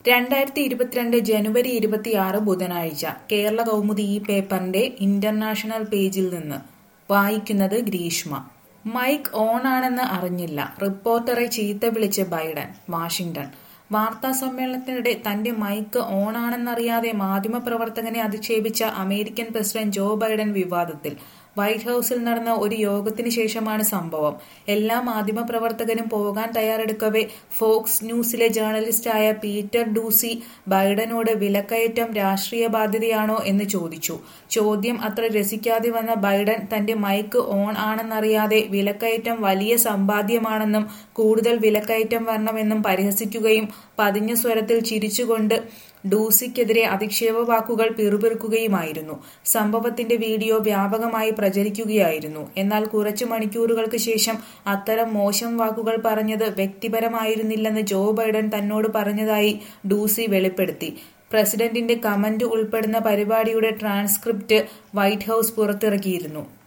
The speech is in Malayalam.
രണ്ടായിരത്തി ഇരുപത്തിരണ്ട് ജനുവരി ഇരുപത്തിയാറ് ബുധനാഴ്ച കേരള കൗമുദി ഈ പേപ്പറിന്റെ ഇന്റർനാഷണൽ പേജിൽ നിന്ന് വായിക്കുന്നത് ഗ്രീഷ്മ മൈക്ക് ഓണാണെന്ന് അറിഞ്ഞില്ല റിപ്പോർട്ടറെ ചീത്ത വിളിച്ച് ബൈഡൻ വാഷിംഗ്ടൺ വാർത്താ സമ്മേളനത്തിനിടെ തന്റെ മൈക്ക് ഓണാണെന്നറിയാതെ മാധ്യമപ്രവർത്തകനെ അധിക്ഷേപിച്ച അമേരിക്കൻ പ്രസിഡന്റ് ജോ ബൈഡൻ വിവാദത്തിൽ വൈറ്റ് ഹൌസിൽ നടന്ന ഒരു യോഗത്തിന് ശേഷമാണ് സംഭവം എല്ലാ മാധ്യമപ്രവർത്തകരും പോകാൻ തയ്യാറെടുക്കവെ ഫോക്സ് ന്യൂസിലെ ജേർണലിസ്റ്റായ പീറ്റർ ഡൂസി ബൈഡനോട് വിലക്കയറ്റം രാഷ്ട്രീയ ബാധ്യതയാണോ എന്ന് ചോദിച്ചു ചോദ്യം അത്ര രസിക്കാതെ വന്ന ബൈഡൻ തന്റെ മൈക്ക് ഓൺ ആണെന്നറിയാതെ വിലക്കയറ്റം വലിയ സമ്പാദ്യമാണെന്നും കൂടുതൽ വിലക്കയറ്റം വരണമെന്നും പരിഹസിക്കുകയും പതിഞ്ഞ സ്വരത്തിൽ ചിരിച്ചുകൊണ്ട് ഡൂസിക്കെതിരെ അധിക്ഷേപ വാക്കുകൾ പിറുപിറുക്കുകയുമായിരുന്നു സംഭവത്തിന്റെ വീഡിയോ വ്യാപകമായി പ്രചരിക്കുകയായിരുന്നു എന്നാൽ കുറച്ചു മണിക്കൂറുകൾക്ക് ശേഷം അത്തരം മോശം വാക്കുകൾ പറഞ്ഞത് വ്യക്തിപരമായിരുന്നില്ലെന്ന് ജോ ബൈഡൻ തന്നോട് പറഞ്ഞതായി ഡൂസി വെളിപ്പെടുത്തി പ്രസിഡന്റിന്റെ കമന്റ് ഉൾപ്പെടുന്ന പരിപാടിയുടെ ട്രാൻസ്ക്രിപ്റ്റ് വൈറ്റ് ഹൌസ് പുറത്തിറക്കിയിരുന്നു